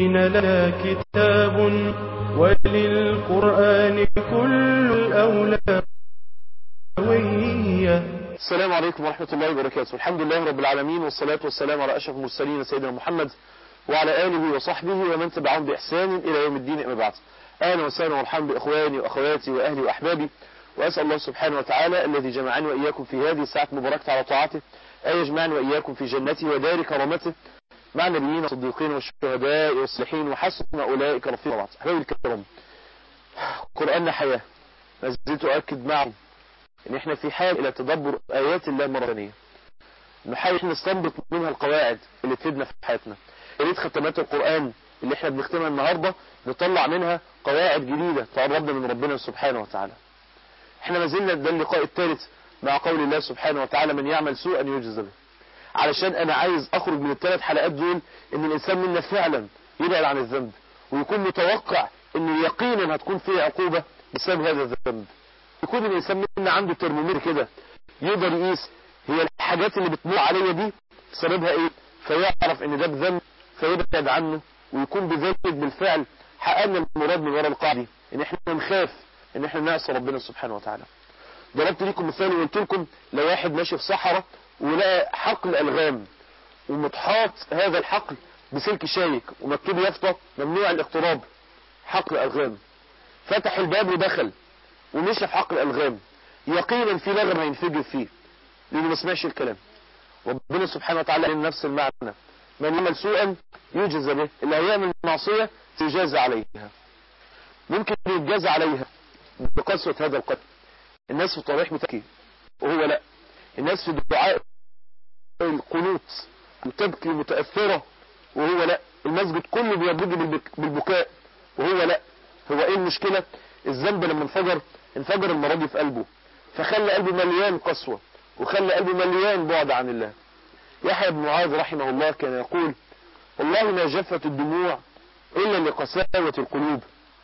المسلمين لا كتاب وللقرآن كل الأولوية السلام عليكم ورحمة الله وبركاته الحمد لله رب العالمين والصلاة والسلام على أشرف المرسلين سيدنا محمد وعلى آله وصحبه ومن تبعهم بإحسان إلى يوم الدين أما بعد أهلا وسهلا ومرحبا بإخواني وأخواتي وأهلي وأحبابي وأسأل الله سبحانه وتعالى الذي جمعني وإياكم في هذه الساعة المباركة على طاعته أن يجمعني وإياكم في جنته ودار كرامته مع النبيين والصديقين والشهداء والصالحين وحسن أولئك رفيقا بعض أحبابي الكرام قرآننا حياة ما زلت أؤكد معكم ان احنا في حال الى تدبر ايات الله مرة ثانية نحاول نستنبط منها القواعد اللي تفيدنا في حياتنا يا ريت ختمات القرآن اللي احنا بنختمها النهاردة نطلع منها قواعد جديدة تقربنا من ربنا سبحانه وتعالى احنا ما زلنا ده اللقاء الثالث مع قول الله سبحانه وتعالى من يعمل سوءا يجزى به علشان انا عايز اخرج من الثلاث حلقات دول ان الانسان منا فعلا يبعد عن الذنب ويكون متوقع ان يقينا هتكون فيه عقوبة بسبب هذا الذنب يكون الانسان منا عنده ترمومتر كده يقدر يقيس هي الحاجات اللي بتمر عليا دي سببها ايه فيعرف ان ده بذنب فيبعد عنه ويكون بذلك بالفعل حققنا المراد من وراء القاعدة ان احنا نخاف ان احنا نعصى ربنا سبحانه وتعالى ضربت لكم مثال وقلت لكم لو واحد ماشي في صحراء ولقى حقل الغام ومتحاط هذا الحقل بسلك شايك ومكتوب يافطة ممنوع الاقتراب حقل الغام فتح الباب ودخل ومشى في حقل الالغام يقينا في لغم هينفجر فيه لانه ما سمعش الكلام ربنا سبحانه وتعالى قال نفس المعنى من يعمل سوءا يجزى به اللي هيعمل معصيه يجازى عليها ممكن يتجازى عليها بقسوة هذا القتل الناس في الطريق بتبكي وهو لا الناس في الدعاء القنوط وتبكي متأثرة وهو لا المسجد كله بيضج بالبكاء وهو لا هو ايه المشكلة الذنب لما انفجر انفجر المرض في قلبه فخلى قلبه مليان قسوة وخلى قلبه مليان بعد عن الله يحيى بن معاذ رحمه الله كان يقول والله ما جفت الدموع إلا لقساوة القلوب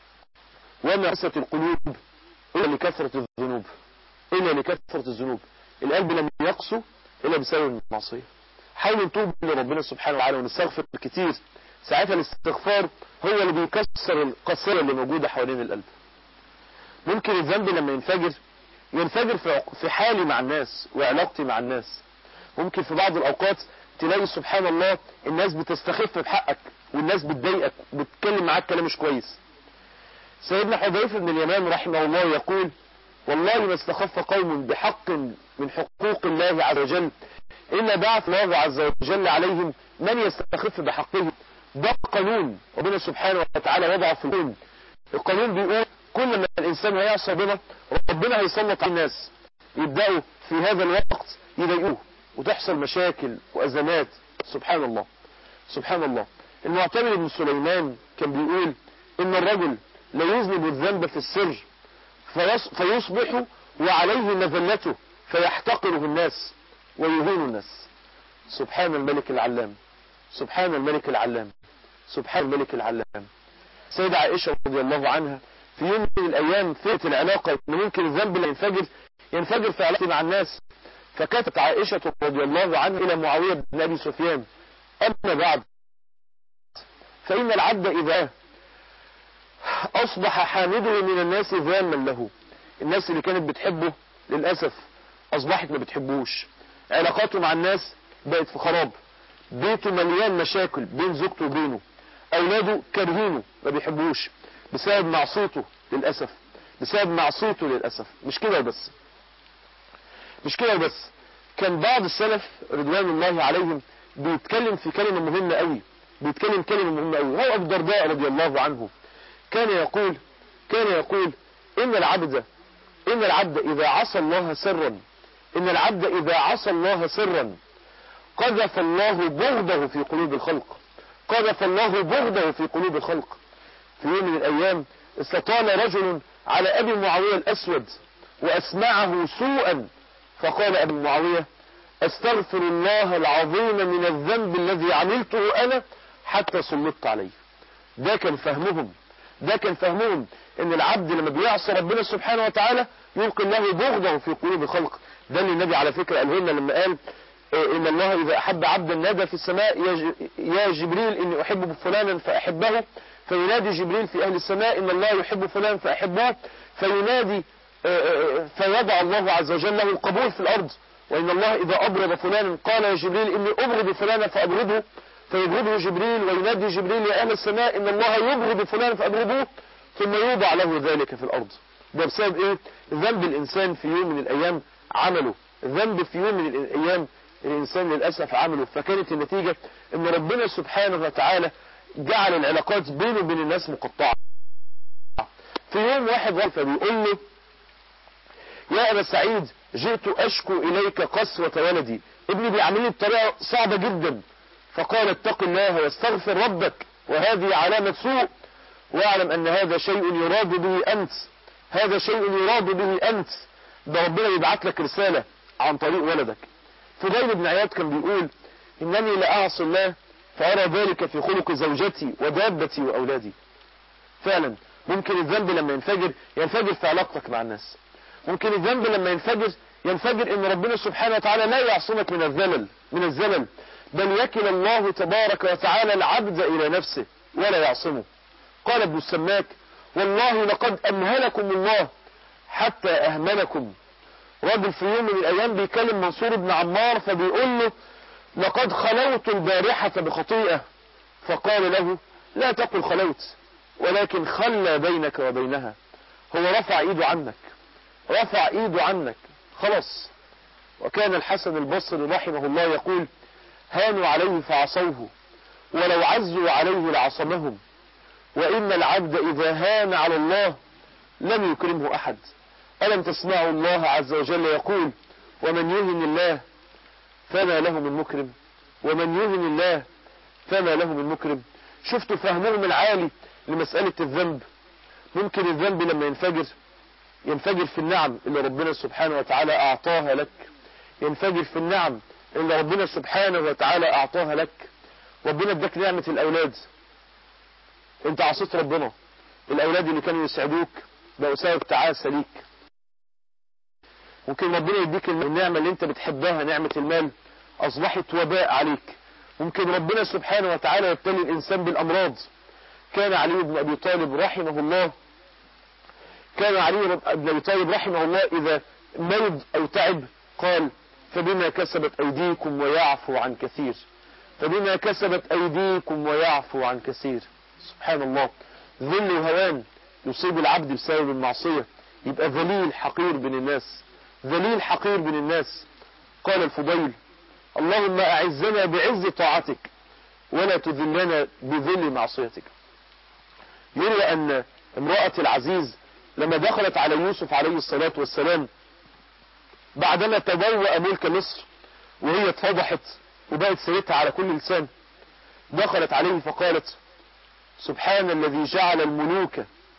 وما قسة القلوب إلا لكثرة الذنوب إلا لكثرة الذنوب القلب لم يقسو إلا بسبب المعصية حاولوا نتوب لربنا سبحانه وتعالى ونستغفر كتير ساعتها الاستغفار هو اللي بيكسر القساوة اللي موجودة حوالين القلب ممكن الذنب لما ينفجر ينفجر في حالي مع الناس وعلاقتي مع الناس ممكن في بعض الأوقات تلاقي سبحان الله الناس بتستخف بحقك والناس بتضايقك وبتتكلم معاك كلام مش كويس سيدنا حذيفة بن اليمان رحمه الله يقول والله ما استخف قوم بحق من حقوق الله عز وجل إلا بعث الله عز وجل عليهم من يستخف بحقهم ده قانون ربنا سبحانه وتعالى وضعه في الكون القانون بيقول كل ما الإنسان هيعصى ربنا ربنا هيسلط على الناس يبدأوا في هذا الوقت يضايقوه وتحصل مشاكل وأزمات سبحان الله سبحان الله المعتمر بن سليمان كان بيقول إن الرجل لا يذنب الذنب في السر فيصبح وعليه مذلته فيحتقره الناس ويهين الناس سبحان الملك العلام سبحان الملك العلام سبحان الملك العلام سيدة عائشة رضي الله عنها في يوم من الأيام فئت العلاقة إن ممكن الذنب اللي ينفجر ينفجر في علاقتي مع الناس فكتبت عائشة رضي الله عنها إلى معاوية بن أبي سفيان أما بعد فإن العبد إذا أصبح حامده من الناس ذاما له الناس اللي كانت بتحبه للأسف أصبحت ما بتحبوش علاقاته مع الناس بقت في خراب بيته مليان مشاكل بين زوجته وبينه أولاده كارهينه ما بيحبوش بسبب معصيته للأسف بسبب معصيته للأسف مش كده بس مش كده بس كان بعض السلف رضوان الله عليهم بيتكلم في كلمة مهمة قوي بيتكلم كلمة مهمة قوي هو أبو الدرداء رضي الله عنه كان يقول كان يقول إن العبد إن العبد إذا عصى الله سرا إن العبد إذا عصى الله سرا قذف الله بغضه في قلوب الخلق قذف الله بغضه في قلوب الخلق في يوم من الأيام استطال رجل على أبي معاوية الأسود وأسمعه سوءا فقال أبي معاوية استغفر الله العظيم من الذنب الذي عملته أنا حتى سلطت عليه ده كان فهمهم ده كان فهمهم ان العبد لما بيعصى ربنا سبحانه وتعالى يلقي الله بغضه في قلوب الخلق ده اللي النبي على فكرة قاله لنا لما قال إن الله إذا أحب عبدا نادى في السماء يا جبريل إني أحب فلانا فأحبه فينادي جبريل في أهل السماء إن الله يحب فلان فأحبه فينادي فيضع الله عز وجل له القبول في الأرض وإن الله إذا أبرد فلانا قال يا جبريل إني أبرد فلانا فأبرده فيبرده جبريل وينادي جبريل يا أهل السماء إن الله يبرد فلانا فأبردوه ثم يوضع له ذلك في الأرض ده بسبب إيه ذنب الإنسان في يوم من الأيام عمله ذنب في يوم من الأيام الإنسان للأسف عمله فكانت النتيجة إن ربنا سبحانه وتعالى جعل العلاقات بينه وبين الناس مقطعة في يوم واحد غلفة بيقول له يا أبا سعيد جئت أشكو إليك قسوة ولدي ابني بيعملني بطريقة صعبة جدا فقال اتق الله واستغفر ربك وهذه علامة سوء واعلم أن هذا شيء يراد به أنت هذا شيء يراد به أنت ده ربنا يبعت لك رسالة عن طريق ولدك فضيل بن عياد كان بيقول إنني لأعصي الله فأرى ذلك في خلق زوجتي ودابتي وأولادي فعلا ممكن الذنب لما ينفجر ينفجر في علاقتك مع الناس ممكن الذنب لما ينفجر ينفجر ان ربنا سبحانه وتعالى لا يعصمك من الزلل من الزلل بل يكل الله تبارك وتعالى العبد الى نفسه ولا يعصمه قال ابن السماك والله لقد امهلكم الله حتى اهملكم راجل في يوم من الايام بيكلم منصور بن عمار فبيقول له لقد خلوت البارحة بخطيئة فقال له لا تقل خلوت ولكن خلى بينك وبينها هو رفع ايده عنك رفع ايده عنك خلاص وكان الحسن البصري رحمه الله يقول هانوا عليه فعصوه ولو عزوا عليه لعصمهم وإن العبد إذا هان على الله لم يكرمه أحد ألم تسمعوا الله عز وجل يقول ومن يهن الله فما له من مكرم ومن يهن الله فما له من مكرم شفتوا فهمهم العالي لمسألة الذنب ممكن الذنب لما ينفجر ينفجر في النعم اللي ربنا سبحانه وتعالى أعطاها لك ينفجر في النعم اللي ربنا سبحانه وتعالى أعطاها لك ربنا اداك نعمة الأولاد انت عصيت ربنا الأولاد اللي كانوا يسعدوك بقوا سبب تعاسة ليك ممكن ربنا يديك النعمة اللي انت بتحبها نعمة المال أصبحت وباء عليك ممكن ربنا سبحانه وتعالى يبتلي الإنسان بالأمراض كان علي بن أبي طالب رحمه الله كان علي بن أبي طالب رحمه الله إذا مرض أو تعب قال فبما كسبت أيديكم ويعفو عن كثير فبما كسبت أيديكم ويعفو عن كثير سبحان الله ذل وهوان يصيب العبد بسبب المعصية يبقى ذليل حقير بين الناس ذليل حقير بين الناس قال الفضيل اللهم أعزنا بعز طاعتك ولا تذلنا بذل معصيتك يروى أن امرأة العزيز لما دخلت على يوسف عليه الصلاة والسلام بعدما تبوأ ملك مصر وهي اتفضحت وبقت سيرتها على كل لسان دخلت عليه فقالت سبحان الذي جعل الملوك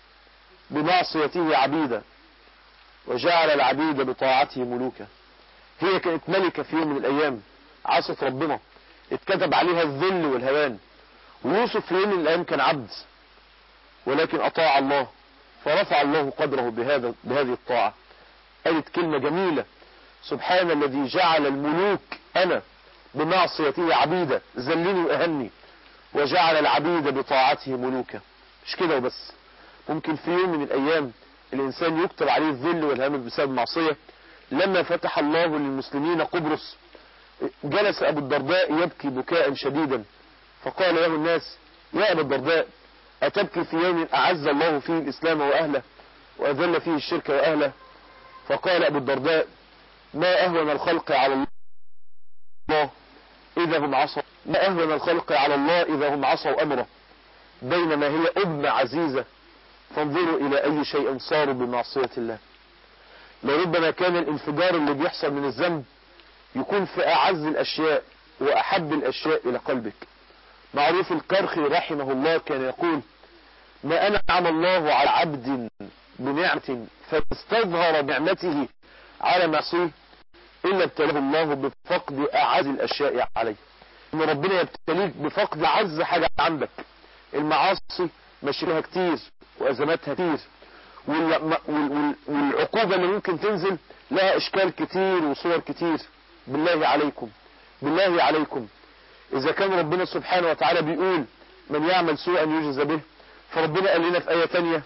بمعصيته عبيدا وجعل العبيد بطاعته ملوكا هي كانت ملكة في يوم من الأيام عصت ربنا اتكتب عليها الذل والهوان ويوسف في يوم من الأيام كان عبد ولكن أطاع الله فرفع الله قدره بهذا بهذه الطاعة قالت كلمة جميلة سبحان الذي جعل الملوك أنا بمعصيته عبيدة ذلني وأهني وجعل العبيد بطاعته ملوكا مش كده وبس ممكن في يوم من الأيام الإنسان يكتب عليه الذل والهم بسبب معصية لما فتح الله للمسلمين قبرص جلس أبو الدرداء يبكي بكاء شديدا فقال له الناس يا أبا الدرداء أتبكي في يوم أعز الله فيه الإسلام وأهله وأذل فيه الشرك وأهله فقال أبو الدرداء ما أهون الخلق على الله إذا هم عصوا ما أهون الخلق على الله إذا هم عصوا أمره بينما هي أم عزيزة فانظروا إلى أي شيء صاروا بمعصية الله لربما كان الانفجار اللي بيحصل من الذنب يكون في أعز الأشياء وأحب الأشياء إلى قلبك معروف الكرخي رحمه الله كان يقول ما أنعم الله على عبد بنعمة فاستظهر نعمته على معصيه إلا ابتلاه الله بفقد أعز الأشياء عليه إن ربنا يبتليك بفقد أعز حاجة عندك المعاصي مشيلها كتير وأزماتها كتير والعقوبة اللي ممكن تنزل لها اشكال كتير وصور كتير بالله عليكم بالله عليكم إذا كان ربنا سبحانه وتعالى بيقول من يعمل سوءا يجزى به فربنا قال لنا في آية تانية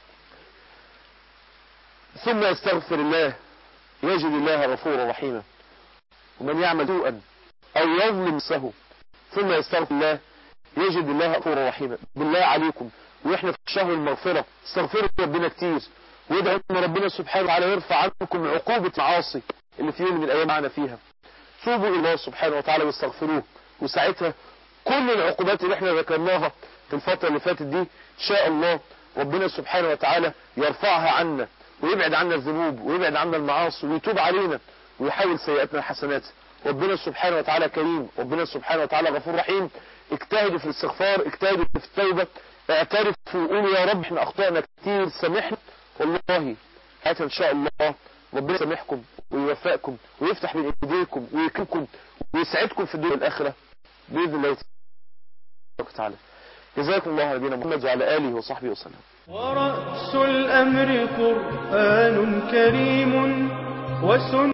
ثم يستغفر الله يجد الله غفورا رحيما ومن يعمل سوءا أو يظلم نفسه ثم يستغفر الله يجد الله غفورا رحيما بالله عليكم واحنا في شهر المغفرة استغفروا ربنا كتير وادعوا ان ربنا سبحانه وتعالى يرفع عنكم عقوبة معاصي اللي في يوم من الايام معنا فيها توبوا الى الله سبحانه وتعالى واستغفروه وساعتها كل العقوبات اللي احنا ذكرناها في الفترة اللي فاتت دي ان شاء الله ربنا سبحانه وتعالى يرفعها عنا ويبعد عنا الذنوب ويبعد عنا المعاصي ويتوب علينا ويحول سيئاتنا الحسنات ربنا سبحانه وتعالى كريم ربنا سبحانه وتعالى غفور رحيم اجتهدوا في الاستغفار اجتهدوا في التوبة اعترفوا وقولوا يا رب احنا اخطأنا كتير سامحنا والله هات ان شاء الله ربنا يسامحكم ويوفقكم ويفتح بين ايديكم ويكرمكم ويسعدكم في الدنيا والاخره باذن الله تبارك وتعالى جزاكم الله على نبينا محمد وعلى اله وصحبه وسلم ورأس الأمر قرآن كريم وسنة